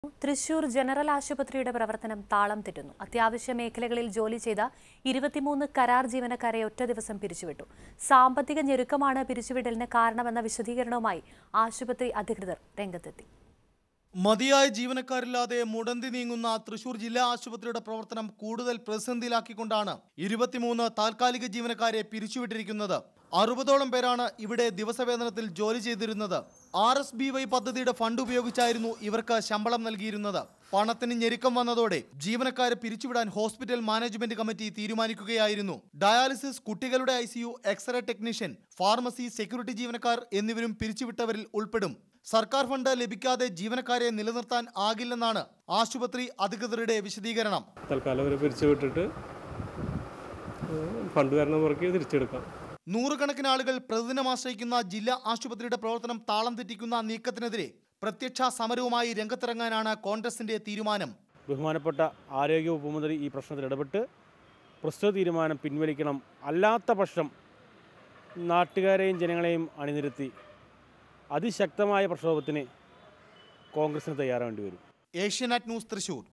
Thrissur general ആശുപത്രിയുടെ പ്രവർത്തനം താളം തെറ്റുന്നു അത്യാവശ്യ മേഖലകളിൽ ജോലി ചെയ്ത ഇരുപത്തിമൂന്ന് കരാർ ജീവനക്കാരെ ഒറ്റ ദിവസം പിരിച്ചുവിട്ടു സാമ്പത്തിക ഞെരുക്കമാണ് പിരിച്ചുവിടലിന് കാരണമെന്ന വിശദീകരണവുമായി ആശുപത്രി അധികൃതർ രംഗത്തെത്തി മതിയായ ജീവനക്കാരില്ലാതെ മുടന്തി നീങ്ങുന്ന തൃശൂർ ജില്ലാ ആശുപത്രിയുടെ പ്രവർത്തനം കൂടുതൽ പ്രതിസന്ധിയിലാക്കിക്കൊണ്ടാണ് ഇരുപത്തിമൂന്ന് താൽക്കാലിക ജീവനക്കാരെ പിരിച്ചുവിട്ടിരിക്കുന്നത് അറുപതോളം പേരാണ് ഇവിടെ ദിവസവേതനത്തിൽ ജോലി ചെയ്തിരുന്നത് ആർ എസ് ബി വൈ പദ്ധതിയുടെ ഫണ്ട് ഉപയോഗിച്ചായിരുന്നു ഇവർക്ക് ശമ്പളം നൽകിയിരുന്നത് പണത്തിന് ഞെരുക്കം വന്നതോടെ ജീവനക്കാരെ പിരിച്ചുവിടാൻ ഹോസ്പിറ്റൽ മാനേജ്മെന്റ് കമ്മിറ്റി തീരുമാനിക്കുകയായിരുന്നു ഡയാലിസിസ് കുട്ടികളുടെ ICU X ray technician pharmacy security ജീവനക്കാർ എന്നിവരും പിരിച്ചുവിട്ടവരിൽ ഉൾപ്പെടും സർക്കാർ ഫണ്ട് ലഭിക്കാതെ ജീവനക്കാരെ നിലനിർത്താൻ ആകില്ലെന്നാണ് ആശുപത്രി അധികൃതരുടെ വിശദീകരണം തൽക്കാലം അവരെ പിരിച്ചു വിട്ടിട്ട് ഫണ്ട് വരണ മുറയ്ക്ക് തിരിച്ചെടുക്കാം നൂറുകണക്കിന് ആളുകൾ പ്രതിദിനം ആശ്രയിക്കുന്ന ജില്ലാ ആശുപത്രിയുടെ പ്രവർത്തനം താളം തെറ്റിക്കുന്ന നീക്കത്തിനെതിരെ പ്രത്യക്ഷ സമരവുമായി രംഗത്തിറങ്ങാനാണ് കോൺഗ്രസിന്റെ തീരുമാനം ബഹുമാനപ്പെട്ട ആരോഗ്യ ഉപമന്ത്രി ഈ പ്രശ്നത്തിൽ ഇടപെട്ട് പ്രസ്തുത തീരുമാനം പിൻവലിക്കണം അല്ലാത്ത പക്ഷം നാട്ടുകാരെയും ജനങ്ങളെയും അണിനിരത്തി അതിശക്തമായ പ്രക്ഷോഭത്തിന് കോൺഗ്രസിന് തയ്യാറാവേണ്ടി വരും ഏഷ്യാനെറ്റ് ന്യൂസ് തൃശൂർ